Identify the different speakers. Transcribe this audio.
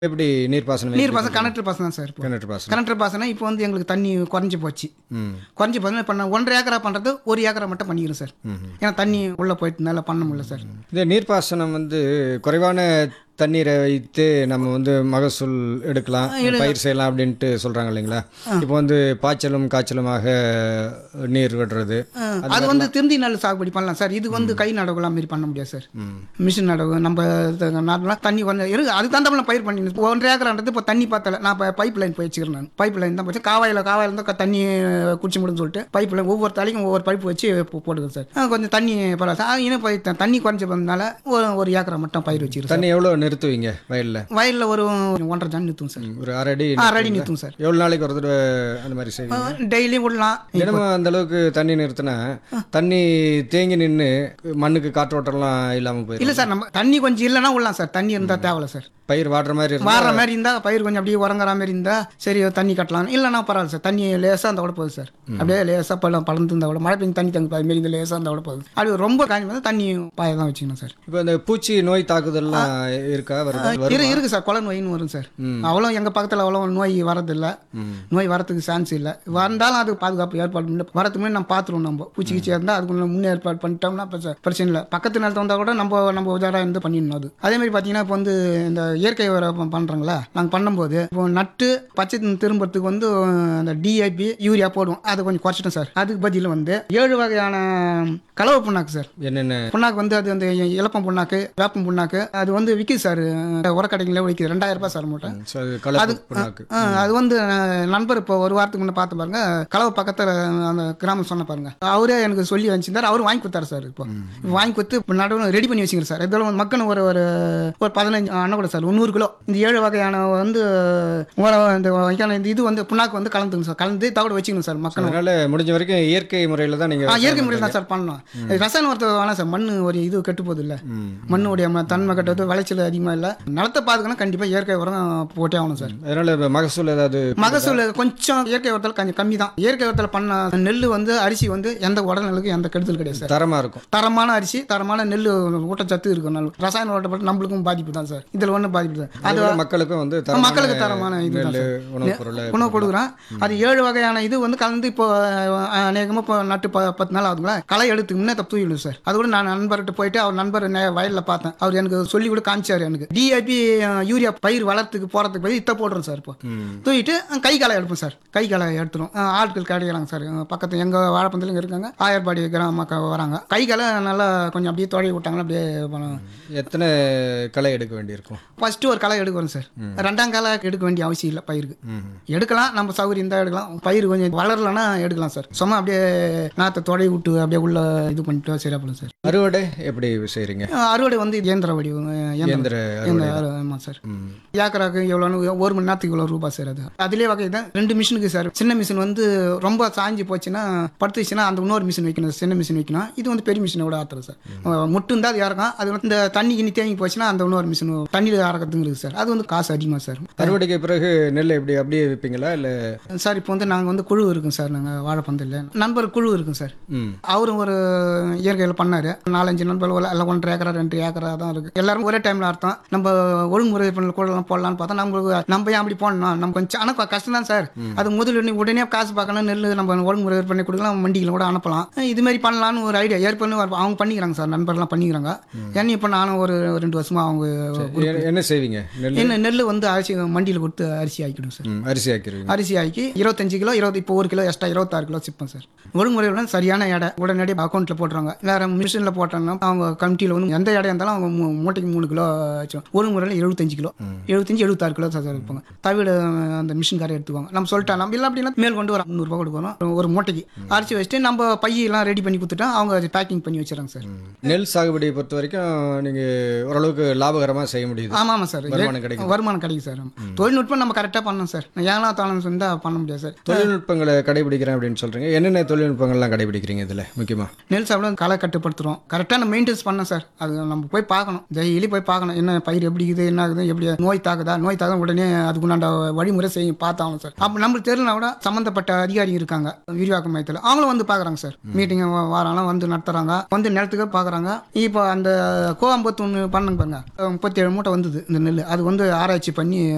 Speaker 1: எப்படி நீர்ப்பாசனம்
Speaker 2: நீர் பாசனம் கணக்கு பாசனம் தான் சார் இப்போ
Speaker 1: கிணற்று பாசனம்
Speaker 2: கணக்கு பாசனம் இப்போ வந்து எங்களுக்கு தண்ணி குறைஞ்சி போச்சு
Speaker 1: ம்
Speaker 2: குறைஞ்சி போதுனா இப்போ நான் ஒன்றரை ஏக்கரா பண்ணுறது ஒரு ஏக்கரா மட்டும் பண்ணிக்கிறேன் சார் ஏன்னா தண்ணி உள்ளே போயிட்டு நல்லா பண்ண முடியல சார்
Speaker 1: இந்த நீர்ப்பாசனம் வந்து குறைவான தண்ணீரை வைத்து நம்ம வந்து மகசூல் எடுக்கலாம் பயிர் செய்யலாம் அப்படின்ட்டு சொல்றாங்க இல்லைங்களா இப்போ வந்து பாய்ச்சலும் காய்ச்சலுமாக நீர் விடுறது
Speaker 2: அது வந்து திருந்தி நெல் சாகுபடி பண்ணலாம் சார் இது வந்து கை நடவுலாம் மாரி பண்ண முடியாது சார் மிஷின் நடவு நம்ம நார்மலாக தண்ணி கொஞ்சம் இருக்கு அதுக்கு தகுந்த பயிர் பண்ணி ஒன்றரை ஏக்கரான்றது இப்போ தண்ணி பார்த்தல நான் இப்போ பைப் லைன் போய் வச்சுக்கிறேன் நான் பைப் லைன் தான் போச்சு காவாயில் காவாயில் இருந்தால் தண்ணி குடிச்சு முடியும்னு சொல்லிட்டு பைப் லைன் ஒவ்வொரு தலைக்கும் ஒவ்வொரு பைப் வச்சு போ- போடுது சார் ஆ, கொஞ்சம் தண்ணி பரவாயில்ல சார் இன்னும் போய் த- தண்ணி குறைஞ்சி வந்தனால ஒரு ஒரு ஏக்கரா மட்டும் பயிர் வச்சுக்கிறேன்
Speaker 1: தண்ணி எவ்வளோ நிறுத்துவீங்க வயல்ல
Speaker 2: வயலில் ஒரு ஒன்றரை ஜன் நிறுத்தும் சார்
Speaker 1: ஒரு அரை அடி
Speaker 2: ஆ ரெடி நிறுத்தும் சார்
Speaker 1: எவ்வளோ நாளைக்கு ஒரு தடவை அந்த மாதிரி செய்வீங்க
Speaker 2: டெய்லியும் விடலாம்
Speaker 1: தினமும் அந்த அளவுக்கு தண்ணி நிறுத்தினா தண்ணி தேங்கி நின்று மண்ணுக்கு காற்றோட்டம்லாம் இல்லாமல் போயிடும்
Speaker 2: இல்லை சார் நம்ம தண்ணி கொஞ்சம் இல்லைன்னா விடலாம் சார் தண்ணி இருந்தால் தேவையில்ல சார்
Speaker 1: பயிர் வாடுற மாதிரி இருந்தா
Speaker 2: வாடுற மாதிரி இருந்தால் பயிர் கொஞ்சம் அப்படியே உறங்குற மாதிரி இருந்தால் சரி தண்ணி கட்டலாம் இல்லைன்னா பரவாயில்ல சார் தண்ணி லேசாக இருந்தால் கூட போகுது சார் அப்படியே லேசாக பழம் பழந்து இருந்தால் கூட மழை பெஞ்சு தண்ணி தங்க பாய் மாரி இந்த லேசாக இருந்தால் கூட போகுது அது ரொம்ப காஞ்சி வந்து தண்ணி பாய தான் வச்சுக்கணும் சார்
Speaker 1: இப்போ இந்த பூச்சி நோய் தாக்குதல்லாம் இருக்கா வருதா வரும்
Speaker 2: இரு இருக்கு சார் கொலை நோயின்னு வரும் சார் அவ்வளோ எங்கள் பக்கத்தில் அவ்வளோ நோய் வரதில்ல நோய் வரதுக்கு சான்ஸ் இல்லை வந்தாலும் அது பாதுகாப்பு ஏற்பாடு பண்ணி வரதுக்கு முன்னாடி நம்ம பார்த்துருவோம் நம்ம பூச்சி கீச்சி இருந்தால் அதுக்கு முன்ன ஏற்பாடு பண்ணிட்டோம்னா இப்போ சார் பிரச்சனை இல்லை பக்கத்து நிலத்தை வந்தால் கூட நம்ம நம்ம உதாரணம் இருந்து பண்ணிடணும் அது அதே மாதிரி பார்த்தீங்கன்னா இப்போ வந்து இந்த இயற்கை உரம் பண்ணுறாங்களா நாங்கள் பண்ணும்போது இப்போ நட்டு பச்சை திரும்புறதுக்கு வந்து அந்த டிஐபி யூரியா போடுவோம் அதை கொஞ்சம் குறைச்சிட்டோம் சார் அதுக்கு பதில் வந்து ஏழு வகையான கலவை புண்ணாக்கு சார்
Speaker 1: என்னென்ன
Speaker 2: புண்ணாக்கு வந்து அது அந்த இலப்பம் புண்ணாக்கு வேப்பம் புண்ணாக்கு அது வந்து விற்கிது சார் உரக்கடைகளில் விற்கிது ரெண்டாயிரம் ரூபாய் சார் மூட்டை
Speaker 1: ஸோ அது கலப்பு புண்ணாக்கு
Speaker 2: ஆ, அது வந்து அஹ், நண்பர் இப்போ ஒரு வாரத்துக்கு முன்னே பார்த்து பாருங்க கலவை பக்கத்தில் அந்த கிராமம் சொன்ன பாருங்க அவரே எனக்கு சொல்லி வச்சிருந்தார் அவர் வாங்கி கொடுத்தாரு சார் இப்போ இப்போ வாங்கி கொடுத்து இப்போ நடுவில் ரெடி பண்ணி வச்சுக்கிறேன் சார் இதெல்லாம் மக்கள் ஒரு ஒரு ஒரு பதினஞ்சு அண்ணன் கூட சார் நூறு கிலோ இந்த ஏழு வகையான வந்து உரம் இந்த வகையான இந்த இது வந்து புண்ணாக்கு வந்து கலந்துங்க சார் கலந்து தவிட வச்சுக்கணும் சார் மக்கள்
Speaker 1: அதனால முடிஞ்ச வரைக்கும் இயற்கை முறையில் தான்
Speaker 2: ஆ
Speaker 1: நீங்கள்
Speaker 2: இயற்கை முறையில் தான் சார் பண்ணலாம் ரசாயன உரத்தை வேணாம் சார் மண் ஒரு இது கெட்டு போகுது இல்லை மண்ணுடைய ம- தன்மை கட்டுறது விளைச்சல் அதிகமாக இல்லை நிலத்தை பார்த்துக்கணும் கண்டிப்பாக இயற்கை உரம் போட்டே ஆகணும் சார்
Speaker 1: அதனால இப்ப மகசூல் ஏதாவது
Speaker 2: மகசூல் கொஞ்சம் இயற்கை உரத்தில் கொஞ்சம் கம்மி தான் இயற்கை உரத்தில் பண்ண நெல் வந்து அரிசி வந்து எந்த உடல்நலுக்கும் எந்த கெடுதல் கிடையாது சார்
Speaker 1: தரமா இருக்கும்
Speaker 2: தரமான அரிசி தரமான நெல் ஊட்டச்சத்து இருக்கும் நல்ல ரசாயன உரத்தை போட்டு நம்மளுக்கும் பாதிப்பு தான் சார் இதில் ஒன்றும் பாதிப்பு தான் அது
Speaker 1: அதோட மக்களுக்கும் வந்து தரமான
Speaker 2: மக்களுக்கு தரமான இது தான்
Speaker 1: நெல்
Speaker 2: சார்.
Speaker 1: உணவுப் பொருளை
Speaker 2: உணவு கொடுக்குறோம் அது ஏழு வகையான இது வந்து கலந்து இப்போ அநேகமாக இப்போ நட்டு ப பத்து நாள் ஆகுதுங்களா களை எடுத்து முன்னே தப்பு தூக்கிடும் சார் அது கூட நான் நண்பர்கிட்ட போயிட்டு அவர் நண்பர் நே- வயல்ல பார்த்தேன் அவர் எனக்கு சொல்லி கூட காமிச்சார் எனக்கு டிஐபி யூரியா பயிர் வளர்த்துக்கு போகிறதுக்கு போய் இத்த போடுறோம் சார் இப்போ தூக்கிட்டு அஹ், கை காலை எடுப்போம் சார் கை காலை எடுத்துரும் அஹ், ஆட்கள் கிடைக்கிறாங்க சார் அஹ், பக்கத்து எங்கள் வாழைப்பந்தலும் இருக்காங்க ஆயர்பாடி கிராம மக்கள் வராங்க கை காலை நல்லா கொஞ்சம் அப்படியே தொடைய விட்டாங்கன்னா அப்படியே பண்ண-
Speaker 1: எத்தனை களை எடுக்க வேண்டியிருக்கும்
Speaker 2: ஃபர்ஸ்ட் ஒரு களை எடுக்க வரும் சார் ரெண்டாம் களை எடுக்க வேண்டிய அவசியம் இல்லை பயிருக்கு எடுக்கலாம் நம்ம சௌகரியம் தான் எடுக்கலாம் பயிர் கொஞ்சம் வளரலன்னா எடுக்கலாம் சார் சும்மா அப்படியே நாற்றை தொடை விட்டு அப்படியே உள்ள இது பண்ணிட்டு சரியா போடும் சார்
Speaker 1: அறுவடை எப்படி செய்றீங்க
Speaker 2: அஹ் அறுவடை வந்து இயந்திர வடிவம் அஹ்
Speaker 1: இயந்திர
Speaker 2: இயந்திர அறுவடை ஆமாம் சார் ஏக்கராக்கு எவ்வளோன்னு ஒரு மணி நேரத்துக்கு இவ்வளோ ரூபாய் சார் அது அதிலே வகை தான் ரெண்டு மிஷினுக்கு சார் சின்ன மிஷின் வந்து ரொம்ப சாஞ்சி போச்சுன்னா படுத்துச்சுன்னா அந்த இன்னொரு மிஷின் வைக்கணும் சின்ன மிஷின் வைக்கணும் இது வந்து பெரிய மிஷினை விட ஆத்துறது சார் அஹ் முட்டும் தான் அது இறக்கும் அது வந்து இந்த தண்ணி கிண்ணி தேங்கி போச்சுன்னா அந்த இன்னொரு மிஷின் தண்ணியில் இறக்கிறதுங்க இருக்குது சார் அது வந்து காசு அதிகமாக சார்
Speaker 1: அறுவடைக்கு பிறகு நெல் எப்படி அப்படியே விற்பீங்களா இல்ல
Speaker 2: சார் இப்போ வந்து நாங்கள் வந்து குழு இருக்கும் சார் நாங்கள் வாழைப்பந்தில் நண்பர் குழு இருக்கும் சார்
Speaker 1: ம்
Speaker 2: அவரும் ஒரு இயற்கையில் பண்ணார் நாலஞ்சு நண்பர்கள் எல்லாம் எல்லாம் ஒன்றரை ஏக்கரா ரெண்டு ஏக்கரா தான் இருக்குது எல்லாரும் ஒரே டைமில் அர்த்தம் நம்ம ஒழுங்குமுறை பண்ண கூடலாம் போடலான்னு பார்த்தா நம்மளுக்கு நம்ம ஏன் அப்படி போடணும் நம்ம கொஞ்சம் ஆனால் கஷ்டம் தான் சார் அது முதல்ல உடனே காசு பார்க்கணும் நெல் நம்ம ஒழுங்குமுறை பண்ணி கொடுக்கலாம் வண்டிகளை கூட அனுப்பலாம் இது மாதிரி பண்ணலான்னு ஒரு ஐடியா ஏற்கனவே ஒரு- அவங்க பண்ணிக்கிறாங்க சார் நண்பர்லாம் பண்ணிக்கிறாங்க என்ன இப்போ நானும் ஒரு ரெண்டு வருஷமா அவங்க
Speaker 1: எ- என்ன செய்வீங்க நெல்
Speaker 2: என்ன நெல் வந்து அரிசி மண்டியில் கொடுத்து அரிசி ஆக்கிடும் சார்
Speaker 1: ம், அரிசி ஆக்கிடுவீங்க
Speaker 2: அரிசி ஆக்கி இருபத்தஞ்சு கிலோ இருபது இப்போ ஒரு கிலோ எக்ஸ்ட்ரா இருபத்தாறு கிலோ சிப்பேன் சார் ஒழுங்குமுறையுடன் சரியான எடை உடனடி அக்கௌண்ட்டில் போட்டுருவாங்க வேற மிஷினில் போட்டோம்னா அவங்க கமிட்டியில் வந்து எந்த இடம் இருந்தாலும் அவங்க மூ- மூட்டைக்கு மூணு கிலோ வச்சோம் ஒழுங்குமுறையில் எழுபத்தஞ்சு கிலோ எழுபத்தஞ்சு எழுபத்தாறு கிலோ சார் இருப்பாங்க தவிர அந்த மிஷின்காரை எடுத்துவாங்க நம்ம சொல்லிட்டா நம்ம இல்லை அப்படின்னா மேல் கொண்டு வர முந்நூறுபா கொடுக்கணும் ஒரு மூட்டைக்கு அரிசி வச்சுட்டு நம்ம பையெல்லாம் ரெடி பண்ணி கொடுத்துட்டா அவங்க பேக்கிங் பண்ணி வச்சிடறாங்க சார்
Speaker 1: நெல் சாகுபடியை பொறுத்த வரைக்கும் நீங்க ஓரளவுக்கு லாபகரமா செய்ய முடியுது
Speaker 2: ஆமாம் ஆமாம் சார்
Speaker 1: வருமானம் கிடைக்குது.
Speaker 2: வருமானம் கிடைக்கும் சார் தொழில்நுட்பம் நம்ம கரெக்டாக பண்ணணும் சார் ஏன்னா தாளம் இருந்தால் பண்ண முடியாது சார்
Speaker 1: தொழில்நுட்பங்களை கடைபிடிக்கிறேன் அப்படின்னு சொல்றீங்க என்னென்ன தொழில்நுட்பங்கள்லாம் கடைபிடிக்கிறீங்க இதுல முக்கியமா
Speaker 2: நெல் சாப்பிட களை கட்டுப்படுத்துகிறோம் கரெக்டாக நம்ம மெயின்டைன்ஸ் பண்ணோம் சார் அது நம்ம போய் பார்க்கணும் டெய்லி போய் பார்க்கணும் என்ன பயிர் எப்படி இருக்குது என்ன ஆகுது எப்படி நோய் தாக்குதா நோய் தாக்குதா உடனே அதுக்குண்டான வழிமுறை செய்யும் பார்த்தாகணும் சார் அப்போ நம்மளுக்கு தெரியலனா கூட சம்மந்தப்பட்ட அதிகாரி இருக்காங்க விரிவாக்க மையத்தில் அவங்களும் வந்து பார்க்குறாங்க சார் மீட்டிங் வாராலாம் வந்து நடத்துகிறாங்க வந்து நிலத்துக்கு பார்க்குறாங்க இப்போ அந்த கோவம்பத்து ஒன்று பண்ணுங்க பாருங்க முப்பத்தி ஏழு மூட்டை வந்தது இந்த நெல் அது வந்து ஆராய்ச்சி பண்ணி